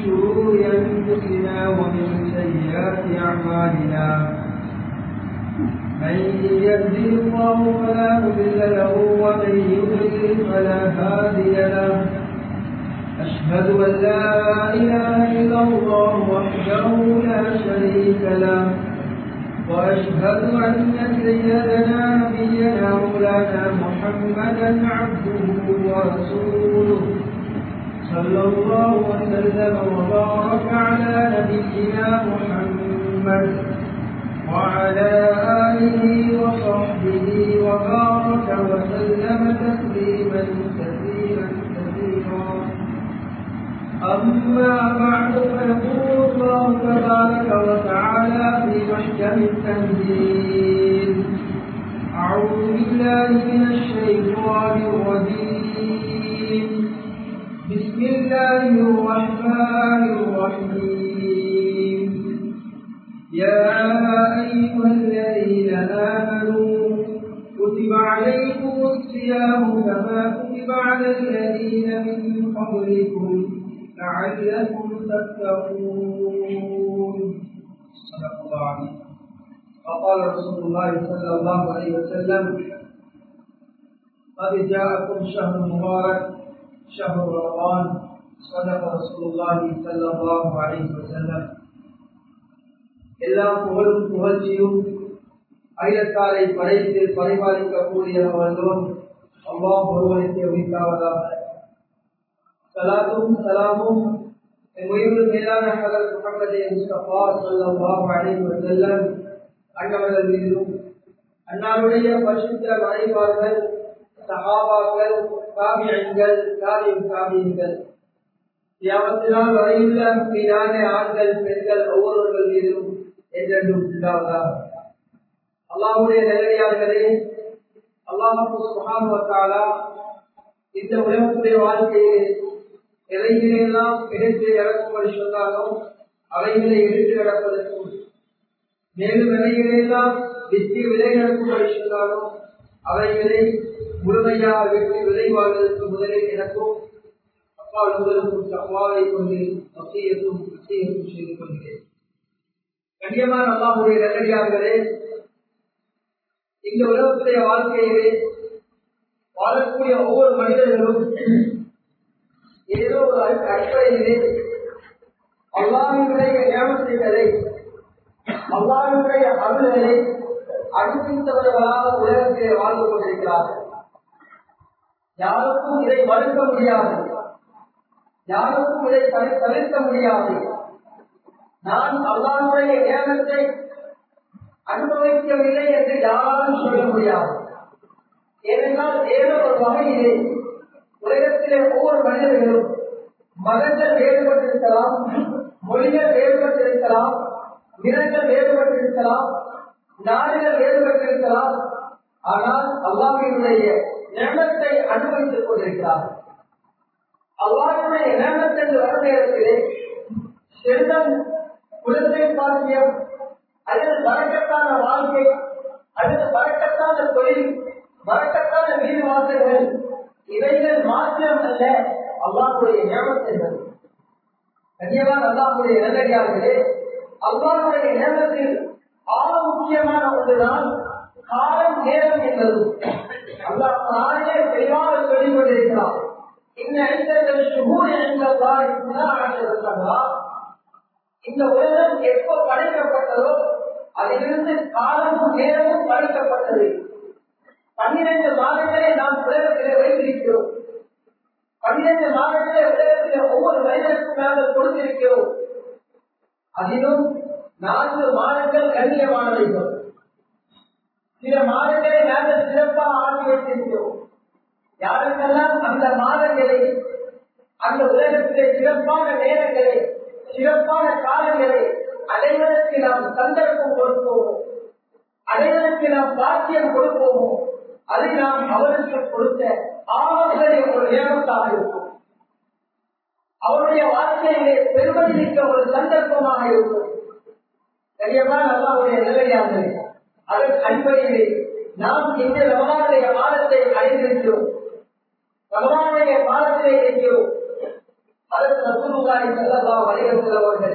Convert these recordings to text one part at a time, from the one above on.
شرور أنفسنا ومن سيئات أعمالنا من يهده الله فلا مضل له ومن يضلل فلا هادي له أشهد أن لا إله إلا الله وحده لا شريك له وأشهد أن سيدنا نبينا مولانا محمدا عبده ورسوله صلى الله وسلم وبارك على نبينا محمد وعلى آله وصحبه وبارك وسلم تسليما كثيرا كثيرا أما بعد فيقول الله تبارك وتعالى في محكم التنزيل أعوذ بالله من الشيطان الرجيم بسم الله الرحمن الرحيم يا أيها الذين آمنوا كتب عليكم الصيام كما كتب على الذين من قبلكم لعلكم تتقون صدق الله عليه وقال رسول الله صلى الله عليه وسلم قد جاءكم شهر مبارك شهر رمضان صدق رسول الله صلى الله عليه وسلم எல்லா புகழும் புகழ்ச்சியும் அகிலத்தாரை படைத்து பரிபாலிக்கக்கூடிய வந்தோம் அவ்வா ஒருவனுக்கு உரித்தாவதாக சலாத்தும் சலாமும் உயிர் மேலான ஹலர் முகமது முஸ்தபா ஸல்லல்லாஹு அலைஹி வஸல்லம் அன்னவர்கள் மீதும் அன்னாருடைய பரிசுத்த மறைவார்கள் சஹாபாக்கள் தாபியங்கள் தாபியும் தாபியங்கள் யாவத்தினால் வரையுள்ள மீதான ஆண்கள் பெண்கள் ஒவ்வொருவர்கள் மீதும் என்றென்றும் உண்டாவதாக அல்லாஹுடைய நிலையார்களே அல்லாஹு சுகாமுவத்தாலா இந்த உலகத்துடைய வாழ்க்கையை எவைகளெல்லாம் எடுத்து இறக்கும்படி சொன்னாலும் அவைகளை எடுத்து நடப்பதற்கும் மேலும் எவைகளெல்லாம் வெற்றி விதை நடக்கும்படி சொன்னாலும் அவைகளை முழுமையாக வெற்றி விதை வாழ்வதற்கு முதலில் எனக்கும் அப்பா உங்களுக்கும் அவ்வாவை கொண்டு வசியத்தும் வசியத்தும் செய்து கொள்கிறேன் கண்ணியமான அல்லாஹுடைய நல்லடியார்களே இந்த உலகத்துடைய வாழ்க்கையிலே வாழக்கூடிய ஒவ்வொரு மனிதர்களும் ஏதோ ஒரு அடிப்படையிலே அல்லாஹினுடைய ஏமத்துகளை அல்லாஹினுடைய அருள்களை அனுப்பித்தவர்களாக உலகத்திலே வாழ்ந்து கொண்டிருக்கிறார்கள் யாருக்கும் இதை மறுக்க முடியாது யாருக்கும் இதை தவிர்க்க முடியாது நான் அல்லாஹுடைய ஏகத்தை அனுபவிக்கவில்லை என்று யாராலும் சொல்ல முடியாது ஏனென்றால் ஏதோ ஒரு வகையிலே உலகத்திலே ஒவ்வொரு மனிதர்களும் மதங்கள் வேறுபட்டிருக்கலாம் மொழிகள் வேறுபட்டிருக்கலாம் நிறங்கள் வேறுபட்டிருக்கலாம் நாடுகள் வேறுபட்டிருக்கலாம் ஆனால் அல்லாஹினுடைய நியமத்தை அனுபவித்துக் கொண்டிருக்கிறார்கள் அவ்வாறுடைய நியமத்திற்கு வரும் நேரத்திலே செல்வம் குழந்தை பாக்கியம் அல்லது வழக்கத்தான வாழ்க்கை அல்லது வழக்கத்தான தொழில் வழக்கத்தான வீடு வாசல்கள் இவைகள் மாத்திரம் அல்ல அல்லாஹுடைய நியமத்தின்கள் கண்ணியமான அல்லாஹுடைய நல்லடியார்களே அல்லாஹுடைய நியமத்தில் ஆக முக்கியமான ஒன்றுதான் காலம் நேரம் என்பது அல்லாஹ் தானே தெளிவாக சொல்லிக் கொண்டிருக்கிறார் இந்த உலகம் எப்போ படைக்கப்பட்டதோ அதிலிருந்து காலமும் நேரமும் படைக்கப்பட்டது பன்னிரண்டு மாதங்களை நாம் உலகத்திலே வைத்திருக்கிறோம் பன்னிரண்டு மாதத்திலே உலகத்திலே ஒவ்வொரு மனிதனுக்கும் நாங்கள் கொடுத்திருக்கிறோம் அதிலும் நான்கு மாதங்கள் கண்ணியமானவைகள் சில மாதங்களை நாங்கள் சிறப்பாக ஆக்கி வைத்திருக்கிறோம் யாருக்கெல்லாம் அந்த மாதங்களை அந்த உலகத்திலே சிறப்பான நேரங்களை சிறப்பான காலங்களை அடைவதற்கு நாம் சந்தர்ப்பம் கொடுப்போமோ அடைவதற்கு நாம் பாக்கியம் கொடுப்போமோ அதை நாம் அவருக்கு கொடுத்த ஆபத்துடைய ஒரு நேரத்தாக இருக்கும் அவருடைய வாழ்க்கையிலே பெருமதிமிக்க ஒரு சந்தர்ப்பமாக இருக்கும் கரியமான அல்லாவுடைய நிலையாக அதன் அடிப்படையிலே நாம் இந்த ரமலானுடைய மாதத்தை அடைந்திருக்கிறோம் ரமலானுடைய மாதத்திலே இருக்கிறோம் அதற்கு ரசூலுல்லாஹி ஸல்லல்லாஹு அலைஹி வஸல்லம் அவர்கள்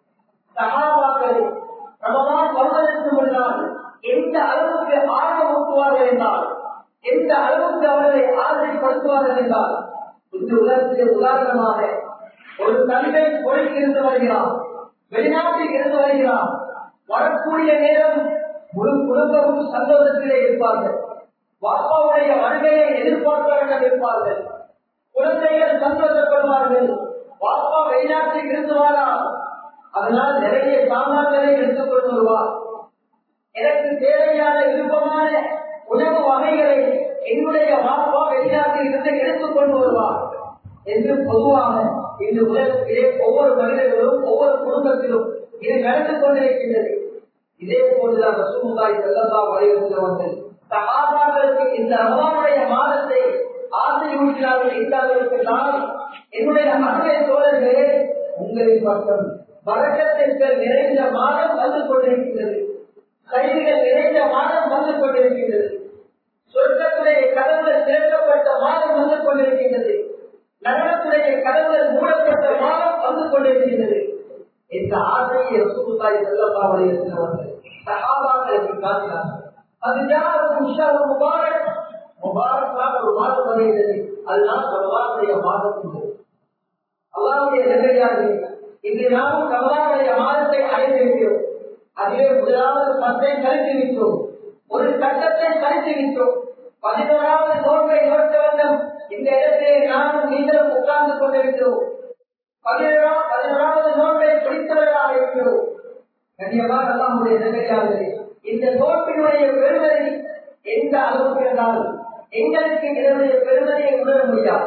சஹாபாக்கள் ரமலான் வருவதற்கு முன்னால் எந்த அளவுக்கு ஆர்வம் ஊட்டுவார்கள் என்றால் எந்த அளவுக்கு அவர்களை ஆதரப்படுத்துவார்கள் என்றால் இந்த உலகத்திலே உதாரணமாக ஒரு தந்தை பொழிக்கு இருந்து வருகிறான் வெளிநாட்டில் இருந்து வருகிறான் வரக்கூடிய நேரம் முழு குடும்பமும் சந்தோஷத்திலே இருப்பார்கள் வாப்பாவுடைய வருகையை எதிர்பார்ப்பவர்கள் இருப்பார்கள் குழந்தைகள் சந்தோஷப்படுவார்கள் வாப்பா வெளிநாட்டில் இருந்து வாரான் அதனால் நிறைய சாமான்களை எடுத்துக் கொண்டு வருவார் எனக்கு தேவையான விருப்பமான உணவு வகைகளை என்னுடைய வாப்பா வெளிநாட்டில் இருந்து எடுத்துக் கொண்டு வருவார் என்று பொதுவாக இந்த உலகத்திலே ஒவ்வொரு மனிதர்களும் ஒவ்வொரு குடும்பத்திலும் இது நடந்து கொண்டிருக்கின்றது இதே போன்றுதான் ரசூமுல்லாய் செல்லல்லா வலியுறுத்துவார்கள் சகாபாக்களுக்கு இந்த ரமலானுடைய மாதத்தை ஆசை ஊட்டினார்கள் என்றார்களுக்கு நான் என்னுடைய அன்பை தோழர்களே உங்களின் பக்கம் வழக்கத்திற்கு நிறைந்த மாதம் வந்து கொண்டிருக்கின்றது கைதிகள் நிறைந்த மாதம் வந்து கொண்டிருக்கின்றது சொர்க்கத்துடைய கதவுகள் திறக்கப்பட்ட மாதம் வந்து கொண்டிருக்கின்றது நகரத்துடைய கதவுகள் மூடப்பட்ட மாதம் வந்து கொண்டிருக்கின்றது இந்த ஆசையை ரசூலுல்லாஹி ஸல்லல்லாஹு அலைஹி வஸல்லம் சஹாபாக்களுக்கு காட்டினார்கள் அது ஜாஅக்கும் ஷஹ்ரு முபாரக் முபாரக்கான ஒரு மாதம் வருகிறது அதுதான் ரமலானுடைய மாதம் என்பது அல்லாஹ்வுடைய நெருங்கியாக இன்று நாமும் ரமலானுடைய மாதத்தை அடைந்திருக்கிறோம் அதிலே முதலாவது பத்தை கழித்து விட்டோம் ஒரு கட்டத்தை கழித்து விட்டோம் பதினோராவது நோக்கை நோக்க வேண்டும் இந்த இடத்திலே நானும் நீங்களும் உட்கார்ந்து கொண்டிருக்கிறோம் பதினேழாம் பதினோராவது நோக்கை பிடித்தவர்களாக இருக்கிறோம் கண்ணியமாக அல்லாமுடைய நெருங்கியாக இந்த நோக்கினுடைய பெருமதி எந்த அளவுக்கு என்றால் எங்களுக்கு இதனுடைய பெருமதியை உணர முடியாது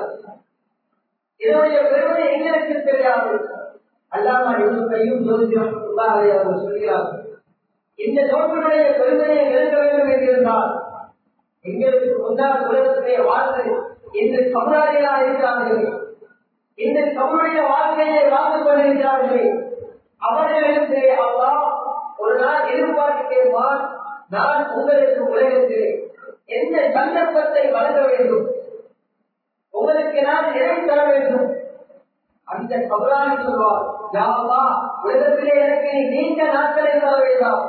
இதனுடைய பெருமதி எங்களுக்கு தெரியாது அல்லாமா இவர்களையும் ஜோதிடம் அவர்கள் சொல்கிறார்கள் இந்த நோக்கினுடைய பெருமதியை நெருங்க வேண்டும் என்றிருந்தால் எங்களுக்கு முன்னால் உலகத்திலே வாழ்ந்து இன்று சமுதாயிகளாக இருக்கிறார்கள் இந்த தமிழுடைய வாழ்க்கையை வாழ்ந்து கொண்டிருக்கிறார்கள் அவர்களுக்கு அப்பா ஒரு நாள் எதிர்பார்க்கிறேன் நான் உங்களுக்கு உலகத்திலே எந்த சந்தர்ப்பத்தை வழங்க வேண்டும் உங்களுக்கு நான் இறை தர வேண்டும் அந்த கபராணி சொல்வார் யாவா உலகத்திலே எனக்கு நீ நீண்ட நாட்களை தர வேண்டாம்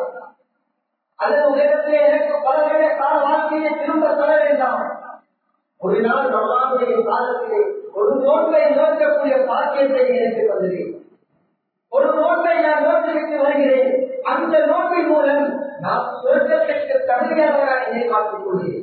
அல்லது உலகத்திலே எனக்கு பல வருட கால வாழ்க்கையை திரும்ப தர வேண்டாம் ஒரு நாள் ரமலானுடைய காலத்திலே ஒரு நோன்பை நோக்கக்கூடிய பாக்கியத்தை எனக்கு தந்தேன் ஒரு நோன்பை நான் நோக்கிவிட்டு வருகிறேன் அந்த நோக்கின் மூலம் நான் சொர்க்கத்திற்கு தகுதியாளராக என்னை பார்த்துக் கொள்கிறேன்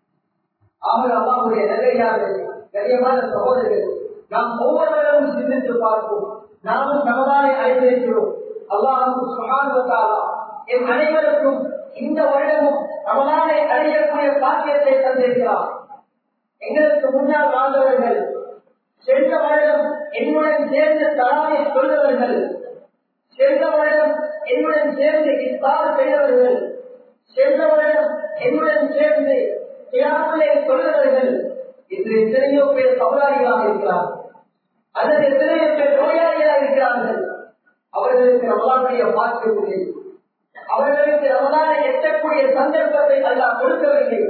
அவர் அம்மாவுடைய நிலையாக கரியமான சகோதரர்கள் நாம் ஒவ்வொருவரும் சிந்தித்து பார்ப்போம் நாமும் ரமலானை அடைந்திருக்கிறோம் அல்லாஹு சுகாதாரத்தாலா என் அனைவருக்கும் இந்த வருடமும் ரமலானை அடையக்கூடிய பாக்கியத்தை தந்திருக்கிறார் எங்களுக்கு முன்னால் வாழ்ந்தவர்கள் சென்ற வருடம் என்னுடன் சேர்ந்து தராமை சொல்பவர்கள் சென்ற வருடம் என்னுடன் சேர்ந்து இஸ்தார் செய்தவர்கள் சென்ற வருடம் என்னுடன் சேர்ந்து தியாகுலே சொல்பவர்கள் இன்று எத்தனையோ பேர் சமுதாயிகளாக இருக்கிறார்கள் அல்லது எத்தனையோ பேர் நோயாளிகளாக இருக்கிறார்கள் அவர்களுக்கு ரமலானுடைய பார்க்கவில்லை அவர்களுக்கு ரமலானை எட்டக்கூடிய சந்தர்ப்பத்தை அல்லாஹ் கொடுக்கவில்லை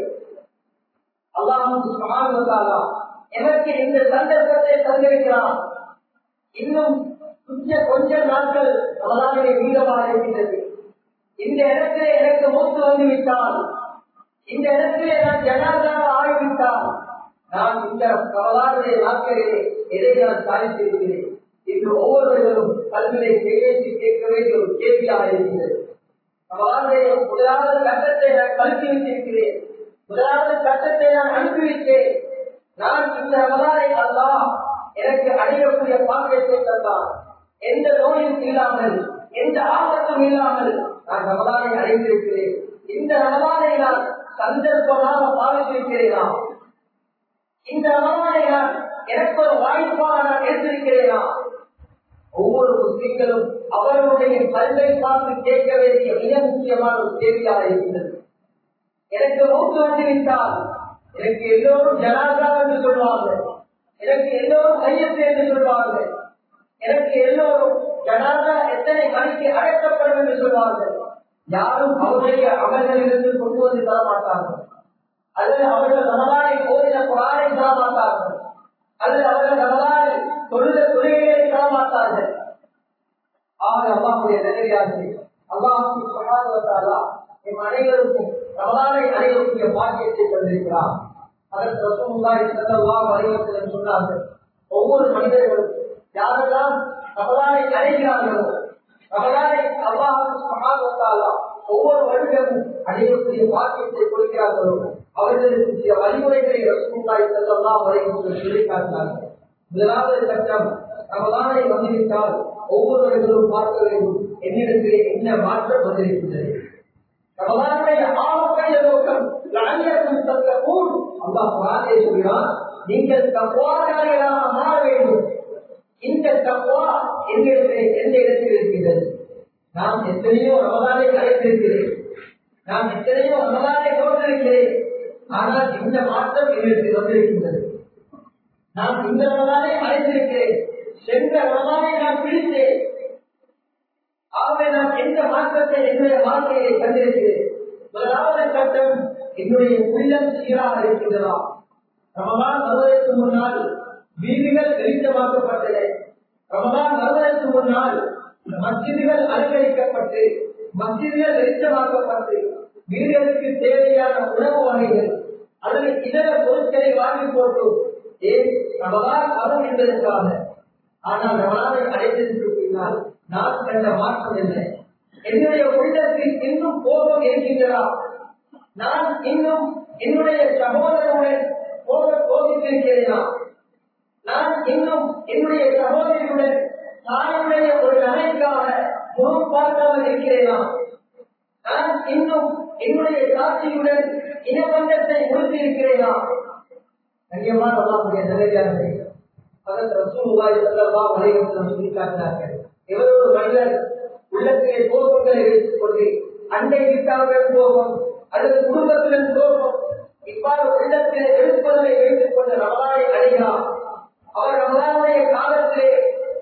அல்லாஹுக்கு சமாளித்தாரா எனக்கு இந்த சந்தர்ப்பத்தை தந்திருக்கிறான் இன்னும் கொஞ்ச கொஞ்ச நாட்கள் ரமலானுடைய மீதமாக இருக்கின்றது இந்த இடத்திலே எனக்கு மூத்து வந்து விட்டால் இந்த இடத்திலே நான் ஜனாதாக ஆகிவிட்டால் நான் இந்த கவலானுடைய நாட்களிலே எதை நான் சாதித்திருக்கிறேன் இன்று ஒவ்வொருவர்களும் கல்வியை பேசி கேட்க வேண்டிய ஒரு கேள்வியாக இருக்கிறது கவலானுடைய முதலாவது கட்டத்தை நான் கல்வி வைத்திருக்கிறேன் முதலாவது கட்டத்தை நான் அனுப்பிவிட்டேன் நான் இந்த ரமலானை அல்லா எனக்கு அடையக்கூடிய பாக்கியத்தை தந்தான் எந்த நோயும் இல்லாமல் எந்த ஆபத்தும் இல்லாமல் நான் ரமலானை அடைந்திருக்கிறேன் இந்த ரமலானை நான் சந்தர்ப்பமாக பாவித்திருக்கிறேனா இந்த ரமலானை நான் எனக்கு ஒரு வாய்ப்பாக நான் எடுத்திருக்கிறேனா ஒவ்வொரு முஸ்லிம்களும் அவர்களுடைய கல்வை பார்த்து கேட்க வேண்டிய மிக முக்கியமான ஒரு கேள்வியாக இருக்கிறது எனக்கு மூத்து வந்துவிட்டால் எனக்கு எல்லோரும் ஜனாதா என்று சொல்வார்கள் எனக்கு எல்லோரும் கையெழுத்து என்று சொல்வார்கள் எனக்கு எல்லோரும் ஜனாதா எத்தனை மணிக்கு அழைக்கப்படும் என்று சொல்வார்கள் யாரும் அவருடைய அமல்களிலிருந்து கொண்டு வந்து தர மாட்டார்கள் அல்லது அவர்கள் ரமலானை போதின குரானை தர மாட்டார்கள் அல்லது அவர்கள் ரமலானை தொழுத தொழுகைகளை தரமாட்டார்கள் ஆக அல்லாஹுடைய நகரியார்கள் அல்லாஹு சகாதவத்தாலா எம் அனைவருக்கும் ரமலானை அனைவருடைய பாக்கியத்தை தந்திருக்கிறார் அதற்கு ரசூலுல்லாஹி ஸல்லல்லாஹு அலைஹி வஸல்லம் சொன்னார்கள் ஒவ்வொரு மனிதர்களும் யாரெல்லாம் ரமலானை அடைகிறார்களோ ரமலானை அல்லாஹு சுப்ஹானஹு ஒவ்வொரு வருடமும் அடையக்கூடிய பாக்கியத்தை கொடுக்கிறார்களோ அவர்களுக்கு சில வழிமுறைகளை ரசூலுல்லாஹி ஸல்லல்லாஹு அலைஹி வஸல்லம் சொல்லி காட்டினார்கள் முதலாவது கட்டம் ரமலானை வந்துவிட்டால் ஒவ்வொருவர்களும் பார்க்க வேண்டும் என்னிடத்திலே என்ன மாற்றம் வந்திருக்கின்றது ரமலானுடைய ஆகப்பெரிய நோக்கம் லஅல்லக்கும் தத்தகூன் அல்லாஹ் குர்ஆனிலே சொல்கிறான் நீங்கள் தக்வாதாரிகளாக மாற வேண்டும் இந்த தக்வா எங்களிடத்திலே எந்த இடத்தில் இருக்கின்றது நான் எத்தனையோ ரமலானை அழைத்திருக்கிறேன் நான் எத்தனையோ ரமலானை தோன்றிருக்கிறேன் ஆனால் இந்த மாற்றம் எங்களுக்கு வந்திருக்கின்றது நான் இந்த ரமலானை அழைத்திருக்கிறேன் சென்ற ரமலானை நான் பிடித்தேன் ஆகவே நான் எந்த மாற்றத்தை என்னுடைய வாழ்க்கையை கண்டிருக்கிறேன் முதலாவது கட்டம் என்னுடைய உள்ளம் சீராக இருக்கின்றதா ரமலான் வருவதற்கு முன்னால் வீடுகள் வெளிச்சமாக்கப்பட்டன ரமலான் வருவதற்கு முன்னால் மஸ்ஜிதுகள் அலங்கரிக்கப்பட்டு மஸ்ஜிதுகள் வெளிச்சமாக்கப்பட்டு வீடுகளுக்கு தேவையான உணவு வகைகள் அல்லது இதர பொருட்களை வாங்கி போட்டு ஏன் ரமலான் வரும் என்பதற்காக ஆனால் ரமலானை அடைத்ததற்கு பின்னால் நான் கண்ட மாற்றம் என்ன என்னுடைய உள்ளத்தில் இன்னும் கோபம் இருக்கின்றதா நான் இன்னும் என்னுடைய சகோதரனுடன் கோப கோபித்திருக்கிறேனா நான் இன்னும் என்னுடைய சகோதரியுடன் தாயுடைய ஒரு நகைக்காக முகம் பார்க்காமல் இருக்கிறேனா நான் இன்னும் என்னுடைய சாட்சியுடன் இனபந்தத்தை முடித்து இருக்கிறேனா கண்ணியமான அல்லாஹ்வுடைய நிலையாக அதற்கு ரசூலுல்லாஹி ஸல்லல்லாஹு அலைஹி வஸல்லம் சொல்லி காட்டினார்கள் எவர் ஒரு மனிதர் உள்ளத்திலே கோபங்களை வைத்துக் கொண்டு அண்டை வீட்டார்கள் கோபம் அல்லது குடும்பத்துடன் கோபம் இவ்வாறு உள்ளத்திலே எழுப்புதலை வைத்துக் கொண்டு ரமலானை அடைகிறார் அவர் ரமலானுடைய காலத்திலே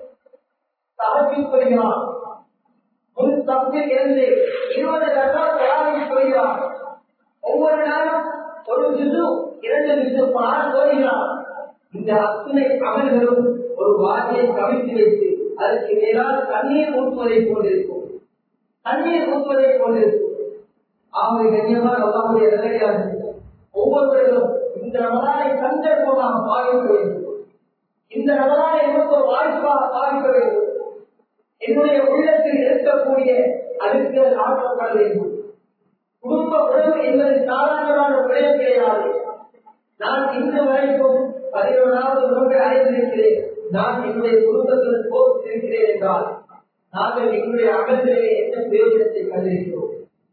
சமர்ப்பிப்படுகிறார் முன் தப்பில் இருந்து இருபது லட்சம் தயாரித்து கொள்கிறார் ஒவ்வொரு நாளும் ஒரு சிசு இரண்டு சிசு பால் கோருகிறார் இந்த அத்தனை அமல்களும் ஒரு வாதியை கவிழ்த்து வைத்து அதற்கு மேலால் தண்ணீர் ஊற்றுவதை கொண்டிருக்கும் தண்ணீர் ஊற்றுவதை கொண்டிருக்கும் ஆகவே கண்ணியமான அல்லாவுடைய நிலையாக ஒவ்வொருவர்களும் இந்த ரமலானை சந்தர்ப்பமாக பாவிக்க வேண்டும் இந்த ரமலானை நமக்கு ஒரு வாய்ப்பாக பாவிக்க வேண்டும் என்னுடைய உள்ளத்தில் இருக்கக்கூடிய அழுத்தல் ஆற்றப்பட வேண்டும் குடும்ப உறவு என்பது சாதாரணமான விடயம் கிடையாது நான் இன்று வரைக்கும் பதினொன்றாவது நோக்கை அடைந்திருக்கிறேன் நான் என்னுடைய குடும்பத்தில் போட்டிருக்கிறேன் என்றால் நாங்கள் எங்களுடைய அகல்களிலே என்ன பிரயோஜனத்தை கண்டிருக்கிறோம்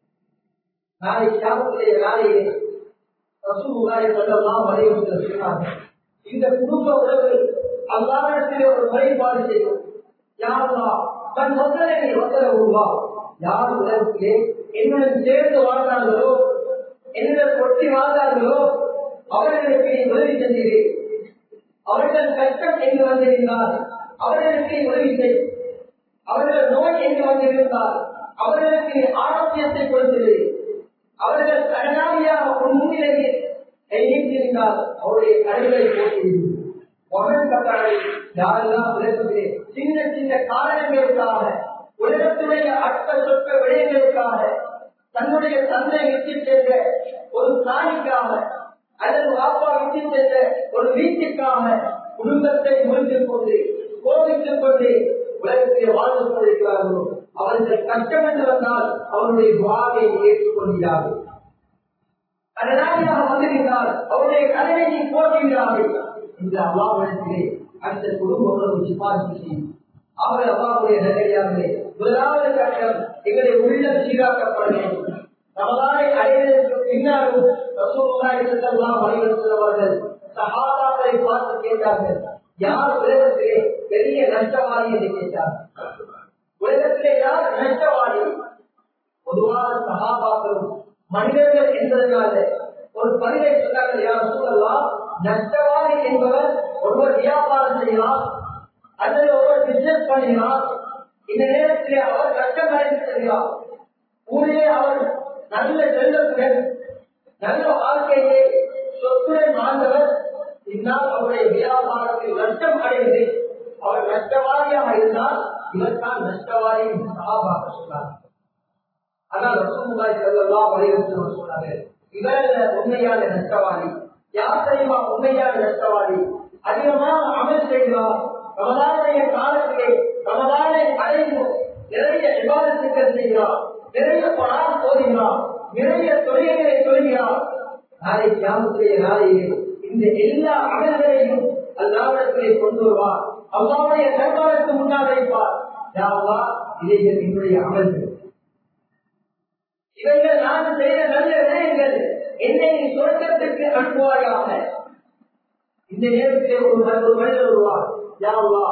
நாளை சாபத்திலே நாளையிலே ரசூலுல்லாஹி ஸல்லல்லாஹு அலைஹி வஸல்லம் சொன்னார்கள் இந்த குடும்ப உறவு அல்லாஹ்விடத்திலே ஒரு முறைப்பாடு செய்யும் யாருலா தன் வசனத்தை வசன உருவா யார் உலகத்திலே என்னுடன் சேர்ந்து வாழ்ந்தார்களோ என்னுடன் ஒட்டி வாழ்ந்தார்களோ அவர்களுக்கு நீ உதவி செஞ்சீர்கள் அவர்கள் கஷ்டம் என்று வந்திருந்தால் அவர்களுக்கு நீ உதவி செய் அவர்கள் நோய் என்று வந்திருந்தால் அவர்களுக்கு நீ ஆரோக்கியத்தை கொடுத்தது அவர்கள் கடனாளியாக உன் முன்னிலையில் கைநீட்டிருந்தால் அவருடைய கடல்களை போட்டிருந்தது மகன் கட்டாளை யாரெல்லாம் உலகத்திலே சின்ன சின்ன காரணங்களுக்காக உலகத்துடைய அற்ப சொற்ப விடயங்களுக்காக தன்னுடைய தந்தை விட்டு சென்ற ஒரு பிராணிக்காக அல்லது வாப்பா விட்டு சென்ற ஒரு வீட்டுக்காக குடும்பத்தை முறித்துக் கொண்டு கோபித்துக் கொண்டு உலகத்திலே வாழ்ந்து கொண்டிருக்கிறார்களோ அவர்கள் கஷ்டம் என்று வந்தால் அவருடைய துவாவை ஏற்றுக்கொள்கிறார்கள் கடனாளியாக வந்திருந்தால் அவருடைய கடனை நீ போடுகிறார்கள் இந்த அல்லாவிடத்திலே அந்த குடும்ப உறவு சிபாரிசு செய்யும் அவர் அல்லாவுடைய நிலையாகவே முதலாவது கட்டம் எங்களை உள்ளம் சீராக்கப்பட வேண்டும் ரமலானை அடைவதற்கு பின்னாலும் ரசூலுல்லாஹி ஸல்லல்லாஹு அலைஹி வஸல்லம் அவர்கள் சஹாபாக்களை பார்த்து கேட்டார்கள் யார் உலகத்திலே பெரிய நஷ்டவாதி என்று கேட்டார் உலகத்திலே யார் நஷ்டவாதி பொதுவாக சகாபாக்களும் மனிதர்கள் என்பதனால ஒரு பதிலை சொன்னார்கள் யார் சொல்லலாம் நஷ்டவாதி என்பவர் ஒருவர் வியாபாரம் செய்யலாம் அல்லது ஒருவர் பிசினஸ் பண்ணுகிறார் இந்த நேரத்திலே அவர் நஷ்டம் அடைந்து செல்கிறார் ஊரிலே அவர் நல்ல செல்வத்துடன் நல்ல வாழ்க்கையை சொத்துடன் வாழ்ந்தவர் பின்னால் அவருடைய வியாபாரத்தில் நஷ்டம் அடைந்து அவர் நஷ்டவாதியாக இருந்தால் இவர் தான் நஷ்டவாதி சகாபாக சொன்னார் ஆனால் ரசூலுல்லாஹி ஸல்லல்லாஹு அலைஹி வஸல்லம் சொன்னாங்க இவர் உண்மையான நஷ்டவாதி யார் தெரியுமா உண்மையான நஷ்டவாதி அதிகமாக அமல் செய்கிறார் ரமதானுடைய காலத்திலே ரமதானை அடைந்து நிறைய விவாதத்துக்கள் செய்கிறார் நிறைய பணம் போதுகிறார் நிறைய தொழில்களை சொல்கிறார் நாளை கியாமத்துடைய நாளையிலே இந்த எல்லா அமல்களையும் அல்லாவிடத்திலே கொண்டு வருவார் அல்லாவுடைய தர்பாருக்கு முன்னால் வைப்பார் யாவா இவைகள் என்னுடைய அமல்கள் இவைகள் நான் செய்த நல்ல விடயங்கள் என்னை நீ சொர்க்கத்திற்கு அனுப்புவாயாக இந்த நேரத்திலே ஒரு ம- ஒரு மனிதர் வருவார் யாவா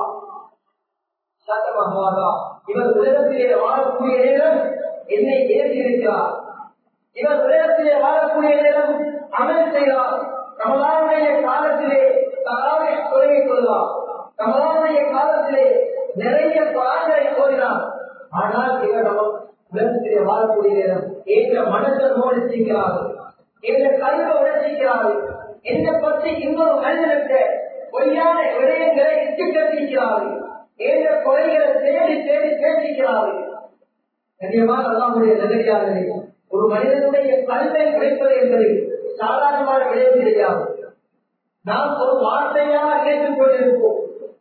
சத்தமகாதா இவர் உலகத்திலே வாழக்கூடிய நேரம் என்னை ஏற்றி இருக்கிறார் இவர் உலகத்திலே வாழக்கூடிய நேரம் அமல் செய்கிறார் ரமலானுடைய காலத்திலே தலாவை தொழுகை கொள்வார் ரமலானுடைய காலத்திலே நிறைய பலான்களை ஓதினார் ஆனால் இவர் நம்ம உலகத்திலே வாழக்கூடிய நேரம் ஏற்ற மனதை உணர்ச்சிக்கிறார்கள் என்ற கல்வை உணர்ச்சிக்கிறார்கள் என்னை பற்றி இன்னொரு மனிதனுக்கு பொய்யான விடயங்களை இட்டு கட்டிக்கிறார்கள் ஏற்ற கொலைகளை தேடி தேடி பேசிக்கிறார்கள் கண்ணியமான அல்லாமுடைய நகரியாளர்களே ஒரு மனிதனுடைய கல்வை உடைப்பது என்பது சாதாரணமான விடயம் கிடையாது நாம் ஒரு வார்த்தையாக கேட்டுக் கொண்டிருப்போம்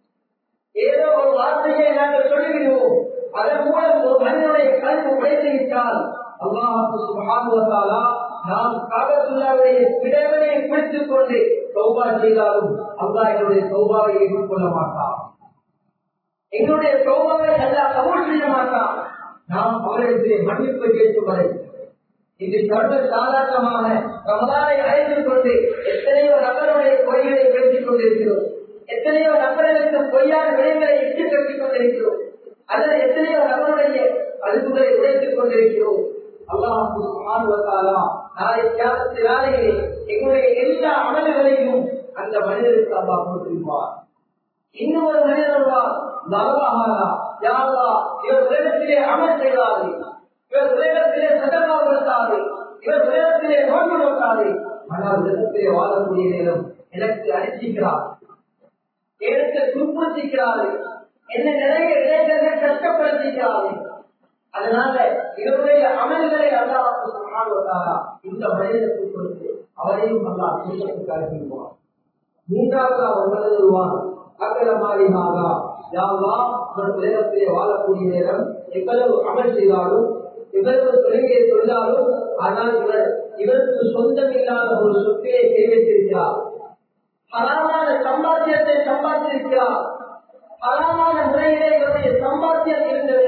ஏதோ ஒரு வார்த்தையை நாங்கள் சொல்லிவிடுவோம் அதன் மூலம் ஒரு மனிதனுடைய கல்வி உடைத்து விட்டால் அல்லாஹு சுப்ஹானஹு வ தஆலா நாம் காபத்துல்லாவுடைய விடவனை பிடித்துக் கொண்டு தௌபா செய்தாலும் அல்லாஹ் என்னுடைய தௌபாவை ஏற்றுக்கொள்ள மாட்டான் எங்களுடைய தௌபாவை அல்லாஹ் கபூல் செய்ய மாட்டான் நாம் அவரிடத்திலே மன்னிப்பு கேட்கும் வரை இது சர்வ சாதாரணமாக ரமதானை அழைத்துக் கொண்டு எத்தனையோ நபருடைய பொய்களை பேசிக் கொண்டிருக்கிறோம் எத்தனையோ நபர்களுக்கு பொய்யான விடயங்களை இட்டு கட்டிக் கொண்டிருக்கிறோம் அல்லது எத்தனையோ நபருடைய அழுகுகளை உடைத்துக் கொண்டிருக்கிறோம் அல்லாஹு சுப்ஹானஹு வ தஆலா நாளை கியாமத்து நாளையிலே எங்களுடைய எல்லா அமல்களையும் அந்த மனிதருக்கு அல்லாஹ் கொடுத்திருப்பார் இன்னும் ஒரு மனிதர் வருவார் நரவாகாரா யாரா இவர் உலகத்திலே அமல் செய்தாரு இவர் உலகத்திலே சதமா கொடுத்தாரு இவர் உலகத்திலே நோன்பு நோக்காது ஆனால் உலகத்திலே வாழக்கூடிய நேரம் எனக்கு அடிச்சிக்கிறார் எனக்கு துன்புறுத்திக்கிறாரு என்ன நிறைய இளைஞர்கள் கஷ்டப்படுத்திக்கிறாரு அதனால இவருடைய அமல்களை அல்லாஹ் சுப்ஹானஹு வ தஆலா இந்த மனிதனுக்கு கொடுத்து அவரையும் அல்லாஹ் சுத்தத்துக்கு அனுப்பிடுவார் மூன்றாவது அவர் வருவார் அக்கலமாரினாகா யாவா அவர் உலகத்திலே வாழக்கூடிய நேரம் எவ்வளவு அமல் செய்தாலும் எவ்வளவு தொழிலை தொழிலாலும் ஆனால் இவர் இவருக்கு சொந்தம் இல்லாத ஒரு சொத்தையை சேமித்திருக்கிறார் ஹராமான சம்பாத்தியத்தை சம்பாதித்திருக்கிறார் ஹராமான முறையிலே இவருடைய சம்பாத்தியம் இருந்தது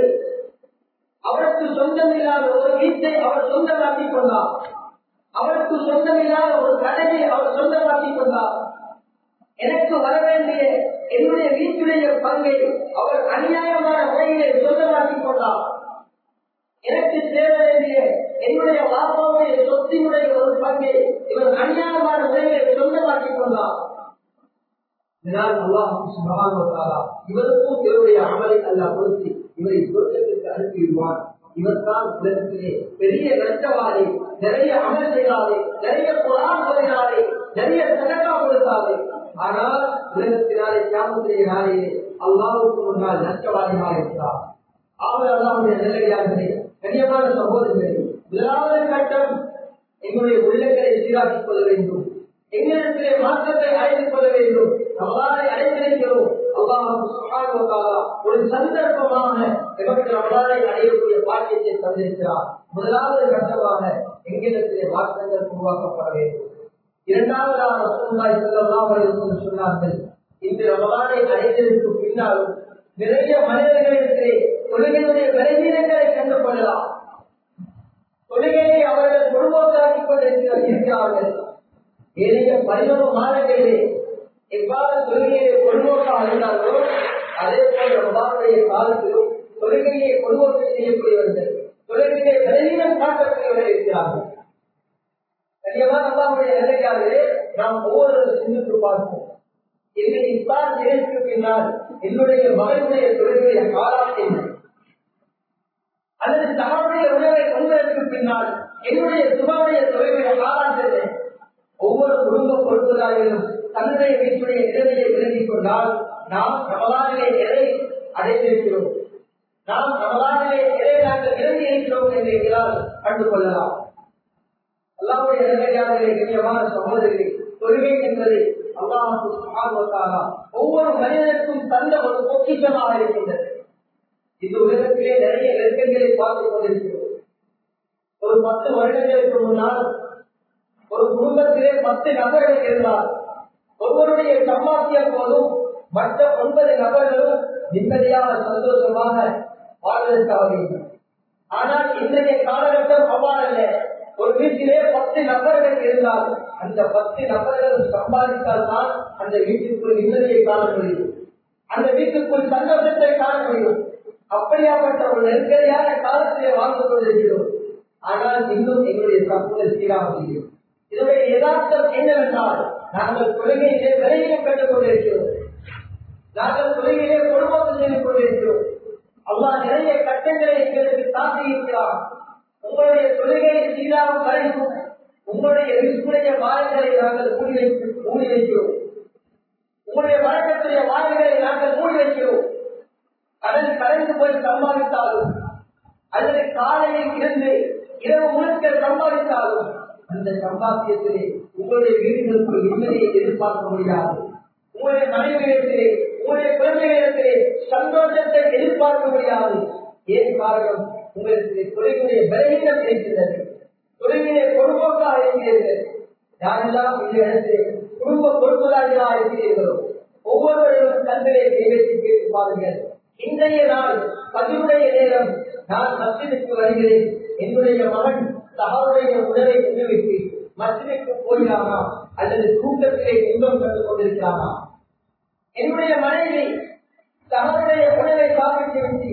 அவருக்கு சொந்தம் இல்லாத ஒரு வீட்டை அவர் சொந்தமாக்கிக் கொண்டார் அவருக்கு சொந்தம் இல்லாத ஒரு கடையை அவர் சொந்தமாக்கிக் கொண்டார் எனக்கு வர வேண்டிய என்னுடைய வீட்டுடைய பங்கை அவர் அநியாயமான முறையிலே சொந்தமாக்கிக் கொண்டார் எனக்கு சேர வேண்டிய என்னுடைய வாப்பாவுடைய சொத்தினுடைய ஒரு பங்கை இவர் அநியாயமான முறையிலே சொந்தமாக்கிக் கொண்டார் இதனால் அல்லாஹ் சுப்ஹானஹு வ தஆலா இவருக்கும் இவருடைய அமலை அல்லாஹ் கொடுத்து இவரை சொர்க்கத்திற்கு அனுப்பிவிடுவார் இவர் தான் உலகத்திலே பெரிய நஷ்டவாதி நிறைய அமல் செய்கிறாரே நிறைய குரான் ஓதினாரே நிறைய சதகா கொடுத்தாரே ஆனால் உலகத்தினாலே கியாமத்திலே நாளிலே அல்லாஹ்வுக்கு முன்னால் நஷ்டவாதியாக இருக்கிறார் அவர் அல்லாஹ்வுடைய நிலையாகவே கண்ணியமான சகோதரர்களே முதலாவது கட்டம் எங்களுடைய உள்ளங்களை சீராக்கிக் கொள்ள வேண்டும் எங்களிடத்திலே மாற்றத்தை அடைந்து கொள்ள வேண்டும் ரமலானை அடைந்திருக்கிறோம் அல்லாஹ் சுப்ஹானஹு வ தஆலா ஒரு சந்தர்ப்பமாக எமக்கு ரமலானை அடையக்கூடிய பாக்கியத்தை தந்திருக்கிறார் முதலாவது கட்டமாக எங்களிடத்திலே மாற்றங்கள் உருவாக்கப்பட வேண்டும் இரண்டாவதாக ரசூலுல்லாஹி ஸல்லல்லாஹு அலைஹி வஸல்லம் சொன்னார்கள் இந்த ரமலானை அடைந்ததற்கு பின்னாலும் நிறைய மனிதர்களிடத்திலே தொழுகையுடைய பலவீனங்களை கண்டு கொள்ளலாம் தொழுகையை அவர்கள் பொழுதுபோக்காக்கிக் கொண்டிருக்கிறார்கள் ஏனைய பதினோரு மாதங்களிலே எவ்வாறு தொழுகையை பொழுதுபோக்காக இருந்தார்களோ அதே போல் ரமதானுடைய காலத்திலும் தொழுகையை பொழுதுபோக்கு செய்யக்கூடியவர்கள் தொழுகையை பலவீனம் காட்டக்கூடியவர்கள் இருக்கிறார்கள் கண்டிப்பாக அல்லாவுடைய நிலைக்காகவே நாம் ஒவ்வொரு சிந்தித்து பார்ப்போம் என்னுடைய இஸ்லாம் நிலைக்கு பின்னால் என்னுடைய மகனுடைய தொழிலுடைய காலம் என்ன அல்லது தகவலுடைய உணவை உண்மைக்கு பின்னால் என்னுடைய சுபாவுடைய தொழிலுடைய காலம் என்ன ஒவ்வொரு குடும்ப பொறுப்புதாரிகளும் தன்னுடைய வீட்டுடைய நிலைமையை விலகிக் கொண்டால் நாம் ரமலானிலே எதை அடைந்திருக்கிறோம் நாம் ரமலானிலே எதை நாங்கள் இறங்கி இருக்கிறோம் என்று எங்களால் கண்டு கொள்ளலாம் அல்லாவுடைய நிலையாளர்களே கண்ணியமான சகோதரர்களே தொழுகை என்பது அல்லாஹு சுப்ஹானஹு ஒவ்வொரு மனிதனுக்கும் தந்த ஒரு பொக்கிஷமாக இருக்கின்றது இந்த உலகத்திலே நிறைய நெருக்கங்களை பார்த்துக் கொண்டிருக்கிறோம் ஒரு பத்து வருடங்களுக்கு முன்னால் ஒரு குடும்பத்திலே பத்து நபர்கள் இருந்தால் ஒவ்வொருடைய சம்பாத்தியம் போதும் மற்ற ஒன்பது நபர்களும் நிம்மதியாக சந்தோஷமாக வாழ்வதற்காக வேண்டும் ஆனால் இன்றைய காலகட்டம் அவ்வாறல்ல ஒரு வீட்டிலே பத்து நபர்கள் இருந்தால் அந்த பத்து நபர்கள் சம்பாதித்தால் தான் அந்த வீட்டுக்குள் நிம்மதியை காண முடியும் அந்த வீட்டுக்குள் சந்தோஷத்தை காண முடியும் அப்படியாப்பட்ட ஒரு நெருக்கடியான காலத்திலே வாழ்ந்து கொண்டிருக்கிறோம் ஆனால் இன்னும் எங்களுடைய சமூகம் சீராக முடியும் இதனுடைய யதார்த்தம் என்னவென்றால் நாங்கள் தொழுகையிலே விரைவில் கற்றுக் கொண்டிருக்கிறோம் நாங்கள் தொழுகையிலே குடும்பத்தில் செய்து கொண்டிருக்கிறோம் அவ்வா நிறைய கட்டங்களை எங்களுக்கு தாக்கி இருக்கிறார் உங்களுடைய தொழுகையை சீராக கழிக்கும் உங்களுடைய விற்புடைய வாய்களை நாங்கள் மூடி வைத்து மூடி வைக்கிறோம் உங்களுடைய வழக்கத்துடைய வாய்களை நாங்கள் மூடி வைக்கிறோம் கடன் கலைந்து போய் சம்பாதித்தாலும் அல்லது காலையில் இருந்து இரவு முழுக்க சம்பாதித்தாலும் அந்த சம்பாத்தியத்திலே உங்களுடைய வீடுகளுக்கு நிம்மதியை எதிர்பார்க்க முடியாது உங்களுடைய மனைவியிடத்திலே உங்களுடைய குழந்தைகளிடத்திலே சந்தோஷத்தை எதிர்பார்க்க முடியாது ஏன் காரணம் உங்களுக்கு தொழிலுடைய பலகீனம் இருக்கிறது தொழிலே பொறுப்போக்காக இருக்கிறீர்கள் யாரெல்லாம் இந்த இடத்திலே குடும்ப பொறுப்புதாரிகளாக இருக்கிறீர்களோ ஒவ்வொருவரும் தங்களை நிறைவேற்றி கேட்டு பாருங்கள் இன்றைய நாள் பதிவுடைய நேரம் நான் மசிதுக்கு வருகிறேன் என்னுடைய மகன் சகாவுடைய உணவை உணவிட்டு மசிதுக்கு போயிடாமா அல்லது கூட்டத்திலே இன்பம் கண்டு கொண்டிருக்கிறானா என்னுடைய மனைவி சகாவுடைய உணவை சாப்பிட்டு விட்டு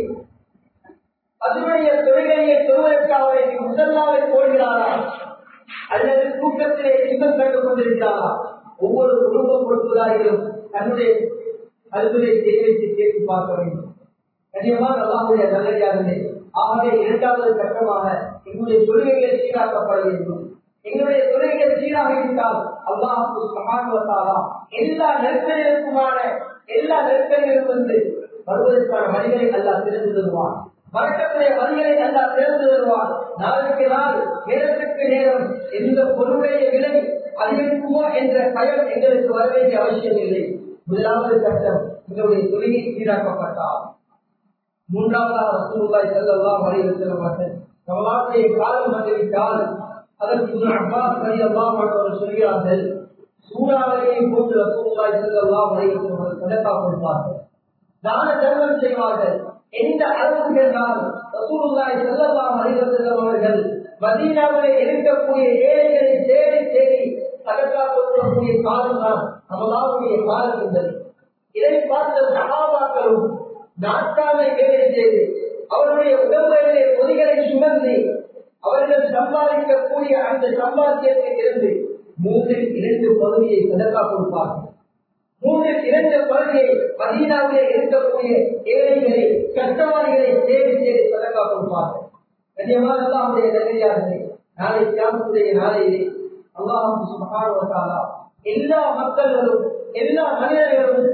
அதனுடைய தொழிலையை தொழுவதற்காக முதலாவை போடுகிறாரா அல்லது கூட்டத்திலே இன்பம் கண்டு கொண்டிருக்கிறாரா ஒவ்வொரு குடும்ப பொறுப்புதாரிகளும் தன்னுடைய கல்வியை சேமித்து கேட்டு பார்க்க வேண்டும் கண்டிப்பாக அல்லாவுடைய நல்லடியார்களே ஆகவே இரண்டாவது கட்டமாக எங்களுடைய தொழுகைகளை சீராக்கப்பட வேண்டும் எங்களுடைய தொழுகைகள் சீராக இருந்தால் அல்லாஹு சமானுவத்தாலா எல்லா நெருக்கடிகளுக்குமான எல்லா நெருக்கடிகளிலிருந்து வருவதற்கான வழிகளை அல்லா திறந்து தருவான் வழக்கத்துடைய வழிகளை அல்லா திறந்து தருவான் நாளுக்கு நாள் நேரத்துக்கு நேரம் எந்த பொருளுடைய விலை அதிகரிக்குமோ என்ற பயம் எங்களுக்கு வர வேண்டிய அவசியம் இல்லை முதலாவது கட்டம் எங்களுடைய தொழிலை சீராக்கப்பட்டால் மூன்றாவதாக ரசூலுல்லாஹி ஸல்லல்லாஹு அலைஹி வஸல்லம் அவர்கள் ரமலானுடைய காலம் வந்துவிட்டால் அதற்கு இப்னு அப்பாஸ் ரலியல்லாஹு அன்ஹு அவர்கள் சொல்கிறார்கள் சூறாவளியை போட்டு ரசூலுல்லாஹி ஸல்லல்லாஹு அலைஹி வஸல்லம் அவர்கள் சதகா கொடுப்பார்கள் தான தர்மம் செய்வார்கள் எந்த அளவுக்கு என்றால் ரசூலுல்லாஹி ஸல்லல்லாஹு அலைஹி வஸல்லம் அவர்கள் மதீனாவிலே இருக்கக்கூடிய ஏழைகளை தேடி தேடி சதகா கொடுக்கக்கூடிய காலம் தான் ரமலானுடைய காலம் என்பது இதை பார்த்த சகாபாக்களும் நாட்டாமை வேலை செய்து அவருடைய உடம்புகளிலே பொதிகளை சுமந்து அவர்கள் சம்பாதிக்கக்கூடிய அந்த சம்பாத்தியத்தில் இருந்து மூன்றில் இரண்டு பகுதியை சதக்கா கொடுப்பார்கள் மூன்றில் இரண்டு பகுதியை மதீனாவிலே இருக்கக்கூடிய ஏழைகளை கஷ்டவாதிகளை தேடி தேடி சதக்கா கொடுப்பார்கள் கண்ணியமான அல்லாஹுடைய நகரியார்களே நாளை தியாகத்துடைய நாளையிலே அல்லாஹு சுபகாரவத்தாலா எல்லா மக்கள்களும் எல்லா மனிதர்களும்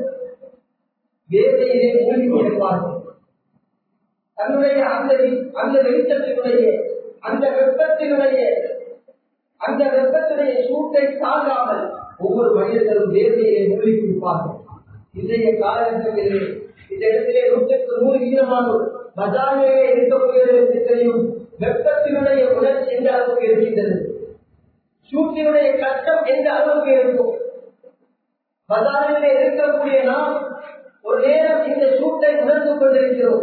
வேதையிலே மூழ்கி கொண்டிருப்பார்கள் தன்னுடைய அந்த அந்த வெளிச்சத்தினுடைய அந்த வெப்பத்தினுடைய அந்த வெப்பத்தினுடைய சூட்டை தாங்காமல் ஒவ்வொரு மனிதர்களும் வேதையிலே மூழ்கி கொடுப்பார்கள் இன்றைய காலகட்டத்திலே இந்த இடத்திலே நூற்றுக்கு நூறு வீதமானோர் பஜாரிலே இருக்கக்கூடியவர்களுக்கு தெரியும் வெப்பத்தினுடைய உணர்ச்சி எந்த அளவுக்கு இருக்கின்றது சூட்டினுடைய கஷ்டம் எந்த அளவுக்கு இருக்கும் பஜாரிலே இருக்கக்கூடிய நாம் ஒரு நேரம் இந்த சூட்டை உணர்ந்து கொண்டிருக்கிறோம்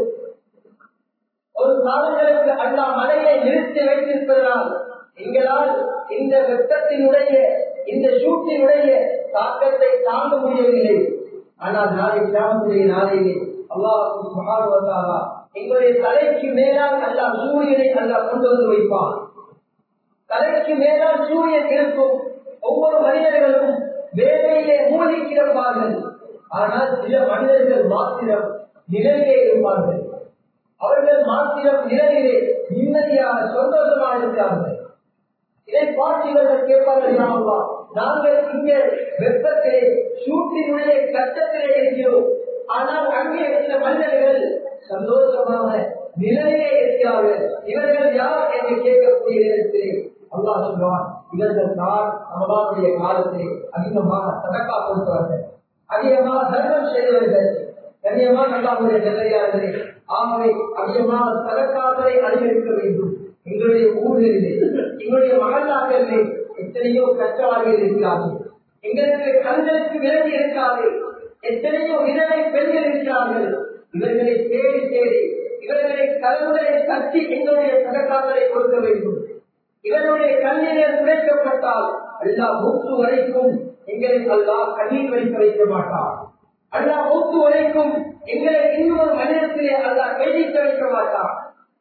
ஒரு காலங்களுக்கு அல்லா மழையை நிறுத்தி வைத்திருப்பதனால் எங்களால் இந்த வெப்பத்தினுடைய இந்த சூட்டினுடைய தாக்கத்தை தாங்க முடியவில்லை ஆனால் நாளை கிராமத்துடைய நாளையிலே அல்லாஹு மகானுவத்தாலா எங்களுடைய தலைக்கு மேலால் அல்லா சூரியனை அல்லா கொண்டு வந்து வைப்பான் தலைக்கு மேலால் சூரியன் இருக்கும் ஒவ்வொரு மனிதர்களும் வேலையிலே மூழ்கி கிடப்பார்கள் ஆனால் சில மனிதர்கள் மாத்திரம் நிலையிலே இருப்பார்கள் அவர்கள் மாத்திரம் நிலையிலே நிம்மதியாக சந்தோஷமாக இருக்கிறார்கள் இதை பார்த்து இவர்கள் கேட்பார்கள் நாங்களா நாங்கள் இங்கே வெப்பத்திலே சூட்டினுடைய கட்டத்திலே இருக்கிறோம் ஆனால் அங்கே இருந்த மனிதர்கள் சந்தோஷமாக நிலையிலே இருக்கிறார்கள் இவர்கள் யார் என்று கேட்கக்கூடிய நேரத்தில் அல்லாஹ் சொல்வான் இவர்கள் தான் ரமலானுடைய காலத்தில் அதிகமாக சதக்கா கொடுத்தவர்கள் அதிகமாக தர்மம் செய்தவர்கள் கண்ணியமாக அல்லாஹுடைய நிலையாளர்களே ஆகவே அதிகமாக சதக்காக்களை அதிகரிக்க வேண்டும் எங்களுடைய ஊர்களிலே எங்களுடைய மகளாக்களிலே எத்தனையோ கற்றவாளிகள் இருக்கிறார்கள் எங்களுக்கு கண்களுக்கு விலகி இருக்காது எத்தனையோ விதவை பெண்கள் இருக்கிறார்கள் இவர்களை தேடி தேடி இவர்களை கருவுகளை கட்டி எங்களுடைய சதக்காக்களை கொடுக்க வேண்டும் இவருடைய கண்ணீர் துடைக்கப்பட்டால் அல்லா மூத்து வரைக்கும் எங்களை அல்லா கண்ணீர் வலிக்க வைக்க மாட்டார் அல்லா மூத்து வரைக்கும் எங்களை இன்னொரு மனிதத்திலே அல்லா கைதிக்க வைக்க மாட்டார்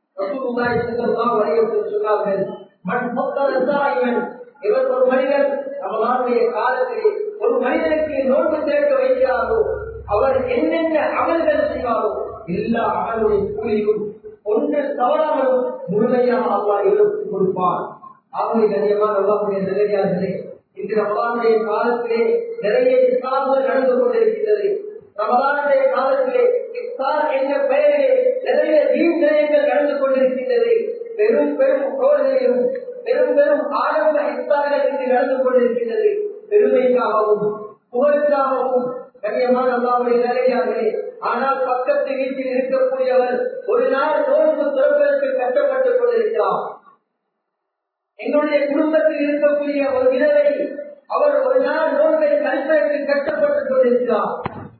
சொன்னார்கள் மண் இவன் இவர் ஒரு மனிதன் நம்மளுடைய காலத்திலே ஒரு மனிதனுக்கு நோன்பு திறக்க வைக்கிறாரோ அவர் என்னென்ன அமல்கள் செய்வாரோ எல்லா அமலுடைய கூலியும் ஒன்று தவறாமலும் முழுமையாக அல்லா இவருக்கு கொடுப்பார் ஆகவே கண்ணியமான அல்லாவுடைய நிலையார்களே இன்று ரமலானுடைய காலத்திலே நிறைய இஸ்லாம்கள் நடந்து கொண்டிருக்கிறது ரமலானுடைய காலத்திலே இஸ்தார் என்ற பெயரிலே நிறைய வீண் நிலையங்கள் நடந்து கொண்டிருக்கின்றது பெரும் பெரும் கோள்களிலும் பெரும் பெரும் ஆரம்ப இஸ்தார்கள் இன்று நடந்து கொண்டிருக்கின்றது பெருமைக்காகவும் புகழுக்காகவும் கண்ணியமான அல்லாவுடைய நிலையார்களே ஆனால் பக்கத்து வீட்டில் இருக்கக்கூடியவர் ஒரு நாள் நோன்பு திறப்பதற்கு கஷ்டப்பட்டுக் கொண்டிருக்கிறார் எங்களுடைய குடும்பத்தில் இருக்கக்கூடிய ஒரு விதவை அவர் ஒரு நாள் நோன்பை கல்பதற்கு கஷ்டப்பட்டுக் கொண்டிருக்கிறார்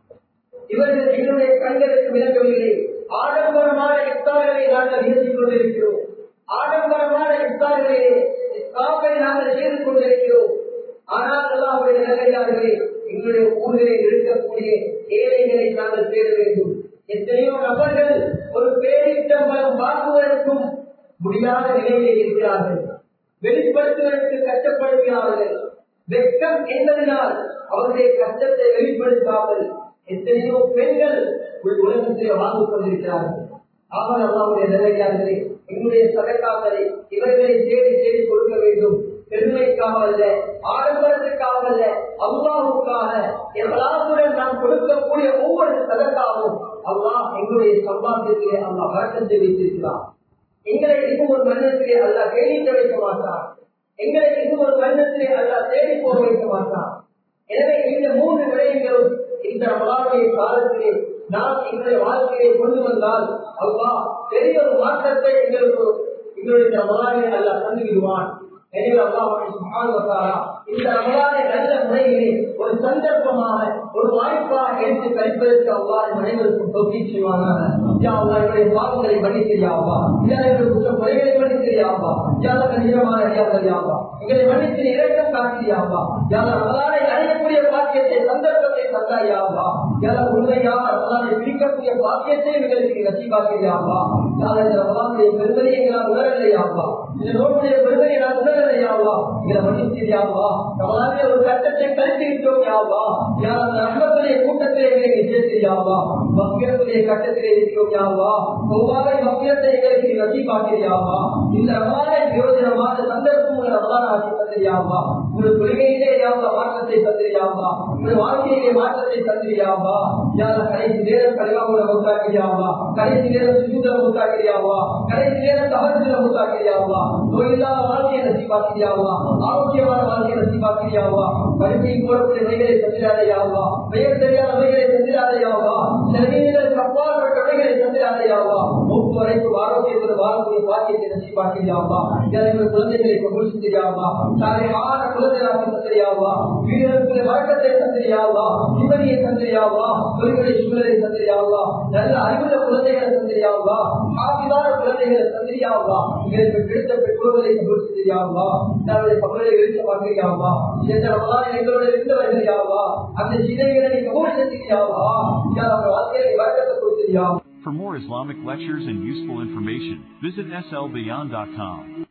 இவர்கள் எங்களுடைய கண்களுக்கு விளங்கவில்லை ஆடம்பரமான இஃப்தார்களை நாங்கள் நிகழ்த்திக் கொண்டிருக்கிறோம் ஆடம்பரமான இஃப்தார்களிலே இஸ்லாமை நாங்கள் செய்து கொண்டிருக்கிறோம் ஆனால் அல்லாவுடைய நிலையார்களே எங்களுடைய ஊரில் இருக்கக்கூடிய ஏழைகளை நாங்கள் தேட வேண்டும் எத்தனையோ நபர்கள் ஒரு பேரிட்டம்பலம் வாங்குவதற்கும் முடியாத நிலையிலே இருக்கிறார்கள் வெளிப்படுத்துவதற்கு கஷ்டப்படுகிறார்கள் வெட்கம் என்பதனால் அவருடைய கஷ்டத்தை வெளிப்படுத்தாமல் எத்தனையோ பெண்கள் உலகத்திலே வாழ்ந்து கொண்டிருக்கிறார்கள் ஆக அல்லாவுடைய நிலையார்களே எங்களுடைய சதக்காக்களை இவர்களை தேடி தேடி கொடுக்க வேண்டும் பெருமைக்காக அல்ல ஆடம்பரத்துக்காக அல்ல அல்லாவுக்காக எவ்வளவுடன் நாம் கொடுக்கக்கூடிய ஒவ்வொரு சதக்காவும் அல்லாஹ் எங்களுடைய சம்பாத்தியத்திலே அல்லாஹ் வழக்கத்தை வைத்திருக்கிறார் எங்களை இன்னும் ஒரு மன்னத்திலே அல்ல தேடிக்க வைக்க மாட்டார் எங்களை இன்னும் ஒரு மன்னத்திலே அல்ல தேடி போக வைக்க மாட்டார் எனவே இந்த மூன்று விடயங்களும் இந்த மலாவுடைய காலத்திலே நாம் எங்களுடைய வாழ்க்கையை கொண்டு வந்தால் அல்லா பெரிய ஒரு மாற்றத்தை எங்களுக்கு எங்களுடைய மலாவை அல்ல தந்து விடுவான் எனவே அல்லாஹ் இந்த ரமலானை நல்ல முறையிலே ஒரு சந்தர்ப்பமாக ஒரு வாய்ப்பாக எடுத்து கழிப்பதற்கு அவ்வாறு அனைவருக்கும் தொகை செய்வானாக என்னுடைய பாவங்களை மன்னித்திரியாவா என்னுடைய குற்ற குறைகளை மன்னித்திரியாவா யாத கணிதமான அறியாதறியாவா எங்களை மன்னித்து இறக்கம் காட்டியாவா யாத ரமலானை அடையக்கூடிய பாக்கியத்தை சந்தர்ப்பத்தை தந்தாயாவா யாத உண்மையாக ரமலானை பிரிக்கக்கூடிய பாக்கியத்தை எங்களுக்கு ரசிப்பாக்கியாவா யாத இந்த ரமலானுடைய பெருமதியை எங்களால் உணரலையாவா இந்த நோட்டுடைய பெருமையை நான் உணரலையாவா இதை மன்னித்திரியாவா ரமலானில் ஒரு கட்டத்தை கழித்து விட்டோம் யாவா யார் அந்த ரஹ்மத்துடைய கூட்டத்திலே எங்களை சேர்த்தியாவா மக்கிரத்துடைய கட்டத்திலே இருக்கிறோம் யாவா ஒவ்வாறு மக்கிரத்தை எங்களுக்கு நீ நசிப்பாக்கிறியாவா இந்த ரமலானை பிரயோஜனமான சந்தர்ப்பம் உள்ள ரமலான் ஆட்சி தந்திரியாவா உங்கள் கொள்கையிலே யாவா மாற்றத்தை தந்திரியாவா உங்கள் வாழ்க்கையிலே மாற்றத்தை தந்திரியாவா யார கடைசி நேரம் கலிவாவுல முத்தாக்கிறியாவா கடைசி நேரம் சுஜூதல முத்தாக்கிறியாவா கடைசி நேரம் தவறுல முத்தாக்கிறியாவா நோயில்லாத வாழ்க்கையை நசிப்பாக்கிறியாவா ஆரோக்கியமான வாழ்க்கையை நசிப்பாக்கிறியாவா வலிமையை போடக்கூடிய நோய்களை தந்திராதையாவா பெயர் தெரியாத நோய்களை தந்திராதையாவா சரீரங்கள் கப்பாற்பட்ட நோய்களை தந்திராதையாவா மூக்கு வரைக்கும் ஆரோக்கியத்தில் வாழக்கூடிய பாக்கியத்தை நசிப்பாக்கிறியாவா எங்கள் குழந்தைகளை கொண்டு தெரியாவா சாலை ஆன குழந்தைகளாக தந்திரியாவா வீரர்களுக்கு வழக்கத்தை தந்திரியாவா நிம்மதியை தந்திரியாவா தொழில்களை சூழலை தந்திரியாவா நல்ல அறிவுள்ள குழந்தைகளை தந்திரியாவா ஆசிதான குழந்தைகளை தந்திரியாவா எங்களுக்கு கிடைத்த பெற்றோர்களை கபூர் செய்யாவா நம்முடைய பகுதியை வெளிச்ச பார்க்கிறியாவா இந்த ரமலான் எங்களோட இருந்தவர்கள் யாவா அந்த சிலைகளை கபூர் செஞ்சிருக்கியாவா நம்ம வாழ்க்கையை வழக்கத்தை கொடுத்திருக்கியா For more Islamic lectures and useful information, visit slbeyond.com.